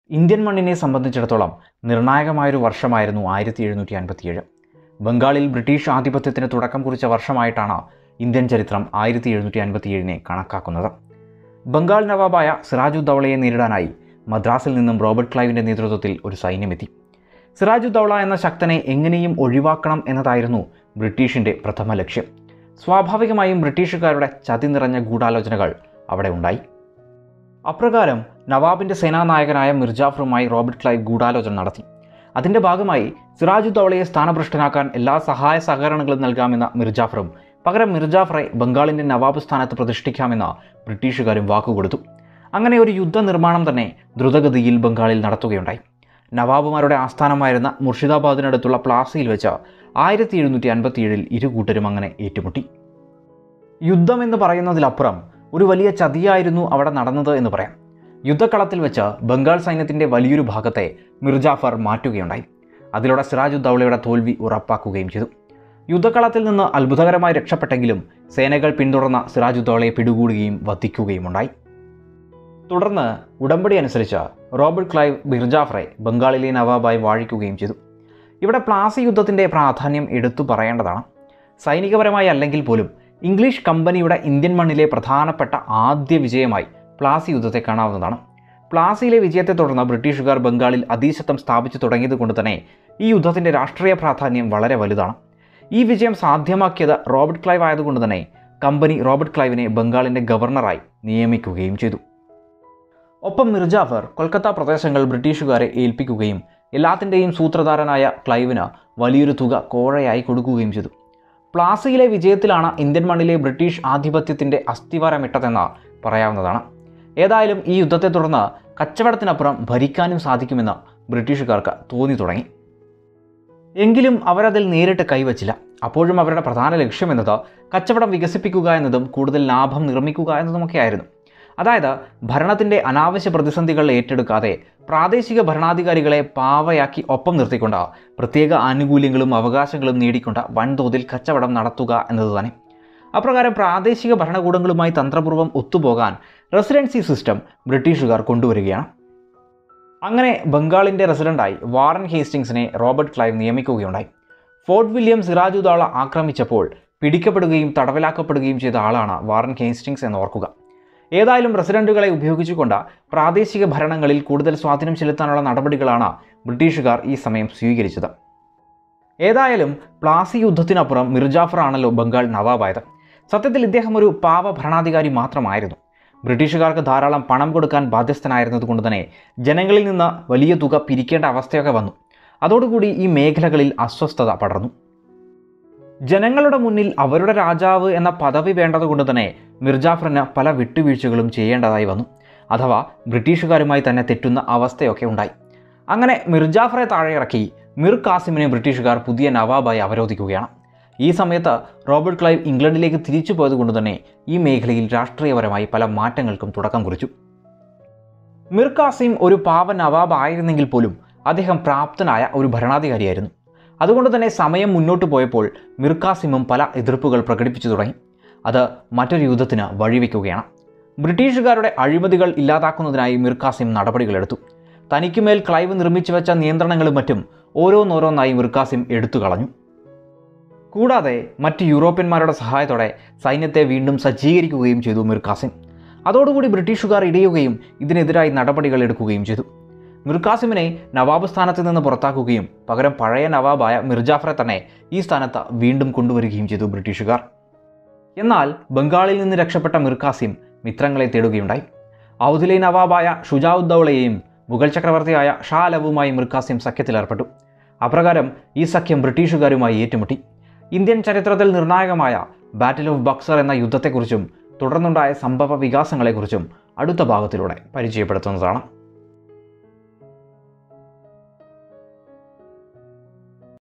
Indian മണ്ണിനെ സംബന്ധിച്ചിടത്തോളം നിർണായകമായൊരു വർഷമായിരുന്നു ആയിരത്തി എഴുന്നൂറ്റി അൻപത്തിയേഴ് ബംഗാളിൽ ബ്രിട്ടീഷ് ആധിപത്യത്തിന് തുടക്കം കുറിച്ച വർഷമായിട്ടാണ് ഇന്ത്യൻ ചരിത്രം ആയിരത്തി എഴുന്നൂറ്റി അൻപത്തിയേഴിനെ കണക്കാക്കുന്നത് ബംഗാൾ നവാബായ സിറാജുദ്ദൗളയെ നേരിടാനായി മദ്രാസിൽ നിന്നും റോബർട്ട് ക്ലൈവിൻ്റെ നേതൃത്വത്തിൽ ഒരു സൈന്യമെത്തി സിറാജുദ്ദൗള എന്ന ശക്തനെ എങ്ങനെയും ഒഴിവാക്കണം എന്നതായിരുന്നു ബ്രിട്ടീഷിൻ്റെ പ്രഥമ ലക്ഷ്യം സ്വാഭാവികമായും ബ്രിട്ടീഷുകാരുടെ ചതി നിറഞ്ഞ ഗൂഢാലോചനകൾ അവിടെ ഉണ്ടായി അപ്രകാരം നവാബിൻ്റെ സേനാനായകനായ മിർജാഫറുമായി റോബർട്ട് ക്ലൈവ് ഗൂഢാലോചന നടത്തി അതിൻ്റെ ഭാഗമായി സിറാജുദ്ദൗളയെ സ്ഥാനഭ്രഷ്ടനാക്കാൻ എല്ലാ സഹായ സഹകരണങ്ങളും നൽകാമെന്ന മിർജാഫറും പകരം മിർജാഫറെ ബംഗാളിൻ്റെ നവാബ് സ്ഥാനത്ത് പ്രതിഷ്ഠിക്കാമെന്ന് ബ്രിട്ടീഷുകാരും വാക്കുകൊടുത്തു അങ്ങനെ ഒരു യുദ്ധ നിർമ്മാണം തന്നെ ദ്രുതഗതിയിൽ ബംഗാളിൽ നടത്തുകയുണ്ടായി നവാബുമാരുടെ ആസ്ഥാനമായിരുന്ന മുർഷിദാബാദിനടുത്തുള്ള പ്ലാസിയിൽ വെച്ച് ആയിരത്തി എഴുന്നൂറ്റി അൻപത്തിയേഴിൽ ഇരു കൂട്ടരും അങ്ങനെ ഏറ്റുമുട്ടി യുദ്ധം എന്ന് പറയുന്നതിലപ്പുറം ഒരു വലിയ ചതിയായിരുന്നു അവിടെ നടന്നത് എന്ന് പറയാം യുദ്ധക്കളത്തിൽ വെച്ച് ബംഗാൾ സൈന്യത്തിൻ്റെ വലിയൊരു ഭാഗത്തെ മിർജാഫർ മാറ്റുകയുണ്ടായി അതിലൂടെ സിറാജുദ്ദൗളയുടെ തോൽവി ഉറപ്പാക്കുകയും ചെയ്തു യുദ്ധക്കളത്തിൽ നിന്ന് അത്ഭുതകരമായി രക്ഷപ്പെട്ടെങ്കിലും സേനകൾ പിന്തുടർന്ന സിറാജുദ്ദൗളയെ പിടികൂടുകയും വധിക്കുകയും ഉണ്ടായി തുടർന്ന് ഉടമ്പടി അനുസരിച്ച് റോബർട്ട് ക്ലൈവ് മിർജാഫറെ ബംഗാളിലെ നവാബായി വാഴിക്കുകയും ചെയ്തു ഇവിടെ പ്ലാസി യുദ്ധത്തിൻ്റെ പ്രാധാന്യം എടുത്തു പറയേണ്ടതാണ് സൈനികപരമായി അല്ലെങ്കിൽ പോലും ഇംഗ്ലീഷ് കമ്പനിയുടെ ഇന്ത്യൻ മണ്ണിലെ പ്രധാനപ്പെട്ട ആദ്യ വിജയമായി പ്ലാസി യുദ്ധത്തെ കാണാവുന്നതാണ് പ്ലാസിയിലെ വിജയത്തെ തുടർന്ന് ബ്രിട്ടീഷുകാർ ബംഗാളിൽ അധീശത്വം സ്ഥാപിച്ചു തുടങ്ങിയത് കൊണ്ട് തന്നെ ഈ യുദ്ധത്തിൻ്റെ രാഷ്ട്രീയ പ്രാധാന്യം വളരെ വലുതാണ് ഈ വിജയം സാധ്യമാക്കിയത് റോബർട്ട് ക്ലൈവ് ആയതുകൊണ്ട് തന്നെ കമ്പനി റോബർട്ട് ക്ലൈവിനെ ബംഗാളിൻ്റെ ഗവർണറായി നിയമിക്കുകയും ചെയ്തു ഒപ്പം മിർജാഫർ കൊൽക്കത്ത പ്രദേശങ്ങൾ ബ്രിട്ടീഷുകാരെ ഏൽപ്പിക്കുകയും എല്ലാത്തിൻ്റെയും സൂത്രധാരനായ ക്ലൈവിന് വലിയൊരു തുക കോഴയായി കൊടുക്കുകയും ചെയ്തു പ്ലാസിയിലെ വിജയത്തിലാണ് ഇന്ത്യൻ മണ്ണിലെ ബ്രിട്ടീഷ് ആധിപത്യത്തിൻ്റെ അസ്ഥിവാരമിട്ടതെന്ന് പറയാവുന്നതാണ് ഏതായാലും ഈ യുദ്ധത്തെ തുടർന്ന് കച്ചവടത്തിനപ്പുറം ഭരിക്കാനും സാധിക്കുമെന്ന് ബ്രിട്ടീഷുകാർക്ക് തോന്നി തുടങ്ങി എങ്കിലും അവരതിൽ നേരിട്ട് കൈവച്ചില്ല അപ്പോഴും അവരുടെ പ്രധാന ലക്ഷ്യമെന്നത് കച്ചവടം വികസിപ്പിക്കുക എന്നതും കൂടുതൽ ലാഭം നിർമ്മിക്കുക എന്നതുമൊക്കെയായിരുന്നു അതായത് ഭരണത്തിൻ്റെ അനാവശ്യ പ്രതിസന്ധികൾ ഏറ്റെടുക്കാതെ പ്രാദേശിക ഭരണാധികാരികളെ പാവയാക്കി ഒപ്പം നിർത്തിക്കൊണ്ട് പ്രത്യേക ആനുകൂല്യങ്ങളും അവകാശങ്ങളും നേടിക്കൊണ്ട് വൻതോതിൽ കച്ചവടം നടത്തുക എന്നത് തന്നെ അപ്രകാരം പ്രാദേശിക ഭരണകൂടങ്ങളുമായി തന്ത്രപൂർവ്വം ഒത്തുപോകാൻ റെസിഡൻസി സിസ്റ്റം ബ്രിട്ടീഷുകാർ കൊണ്ടുവരികയാണ് അങ്ങനെ ബംഗാളിൻ്റെ റെസിഡൻ്റായി വാറൻ ഹേസ്റ്റിങ്സിനെ റോബർട്ട് ക്ലൈവ് നിയമിക്കുകയുണ്ടായി ഫോർട്ട് വില്യം സിറാജുദാള ആക്രമിച്ചപ്പോൾ പിടിക്കപ്പെടുകയും തടവിലാക്കപ്പെടുകയും ചെയ്ത ആളാണ് വാറൻ ഹേസ്റ്റിങ്സ് എന്ന് ഓർക്കുക ഏതായാലും റെസിഡൻറ്റുകളെ ഉപയോഗിച്ചുകൊണ്ട് പ്രാദേശിക ഭരണങ്ങളിൽ കൂടുതൽ സ്വാധീനം ചെലുത്താനുള്ള നടപടികളാണ് ബ്രിട്ടീഷുകാർ ഈ സമയം സ്വീകരിച്ചത് ഏതായാലും പ്ലാസി യുദ്ധത്തിനപ്പുറം മിർജാഫർ ആണല്ലോ ബംഗാൾ നവാബായത് സത്യത്തിൽ ഇദ്ദേഹം ഒരു പാവ ഭരണാധികാരി മാത്രമായിരുന്നു ബ്രിട്ടീഷുകാർക്ക് ധാരാളം പണം കൊടുക്കാൻ ബാധ്യസ്ഥനായിരുന്നത് കൊണ്ട് തന്നെ ജനങ്ങളിൽ നിന്ന് വലിയ തുക പിരിക്കേണ്ട അവസ്ഥയൊക്കെ വന്നു അതോടുകൂടി ഈ മേഖലകളിൽ അസ്വസ്ഥത പടർന്നു ജനങ്ങളുടെ മുന്നിൽ അവരുടെ രാജാവ് എന്ന പദവി വേണ്ടതുകൊണ്ട് തന്നെ മിർജാഫറിന് പല വിട്ടുവീഴ്ചകളും ചെയ്യേണ്ടതായി വന്നു അഥവാ ബ്രിട്ടീഷുകാരുമായി തന്നെ തെറ്റുന്ന അവസ്ഥയൊക്കെ ഉണ്ടായി അങ്ങനെ മിർജാഫറെ താഴെയിറക്കി മിർ കാസിമിനെ ബ്രിട്ടീഷുകാർ പുതിയ നവാബായി അവരോധിക്കുകയാണ് ഈ സമയത്ത് റോബർട്ട് ക്ലൈവ് ഇംഗ്ലണ്ടിലേക്ക് തിരിച്ചു പോയതുകൊണ്ട് തന്നെ ഈ മേഖലയിൽ രാഷ്ട്രീയപരമായി പല മാറ്റങ്ങൾക്കും തുടക്കം കുറിച്ചു മിർ കാസിം ഒരു പാവ നവാബ് ആയിരുന്നെങ്കിൽ പോലും അദ്ദേഹം പ്രാപ്തനായ ഒരു ഭരണാധികാരിയായിരുന്നു അതുകൊണ്ട് തന്നെ സമയം മുന്നോട്ട് പോയപ്പോൾ മിർ കാസിമും പല എതിർപ്പുകൾ പ്രകടിപ്പിച്ചു തുടങ്ങി അത് മറ്റൊരു യുദ്ധത്തിന് വഴിവെക്കുകയാണ് ബ്രിട്ടീഷുകാരുടെ അഴിമതികൾ ഇല്ലാതാക്കുന്നതിനായി മിർ കാസിം നടപടികളെടുത്തു തനിക്കുമേൽ ക്ലൈവ് നിർമ്മിച്ചു വെച്ച നിയന്ത്രണങ്ങളും മറ്റും ഓരോന്നോരോന്നായി മിർ കാസിം എടുത്തു കളഞ്ഞു കൂടാതെ മറ്റ് യൂറോപ്യന്മാരുടെ സഹായത്തോടെ സൈന്യത്തെ വീണ്ടും സജ്ജീകരിക്കുകയും ചെയ്തു മിർ കാസിം അതോടുകൂടി ബ്രിട്ടീഷുകാർ ഇടയുകയും ഇതിനെതിരായി നടപടികൾ എടുക്കുകയും ചെയ്തു മിർ കാസിമിനെ നവാബ് സ്ഥാനത്ത് നിന്ന് പുറത്താക്കുകയും പകരം പഴയ നവാബായ മിർജാഫറെ തന്നെ ഈ സ്ഥാനത്ത് വീണ്ടും കൊണ്ടുവരികയും ചെയ്തു ബ്രിട്ടീഷുകാർ എന്നാൽ ബംഗാളിൽ നിന്ന് രക്ഷപ്പെട്ട മിർ കാസിം മിത്രങ്ങളെ തേടുകയുണ്ടായി ഔദിലെ നവാബായ ഷുജാഉദ്ദൗളയെയും മുഗൾ ചക്രവർത്തിയായ ഷാ അലവുമായി മിർ കാസിം സഖ്യത്തിലേർപ്പെട്ടു അപ്രകാരം ഈ സഖ്യം ബ്രിട്ടീഷുകാരുമായി ഏറ്റുമുട്ടി ഇന്ത്യൻ ചരിത്രത്തിൽ നിർണായകമായ ബാറ്റിൽ ഓഫ് ബക്സർ എന്ന യുദ്ധത്തെക്കുറിച്ചും തുടർന്നുണ്ടായ സംഭവ വികാസങ്ങളെക്കുറിച്ചും അടുത്ത ഭാഗത്തിലൂടെ പരിചയപ്പെടുത്തുന്നതാണ്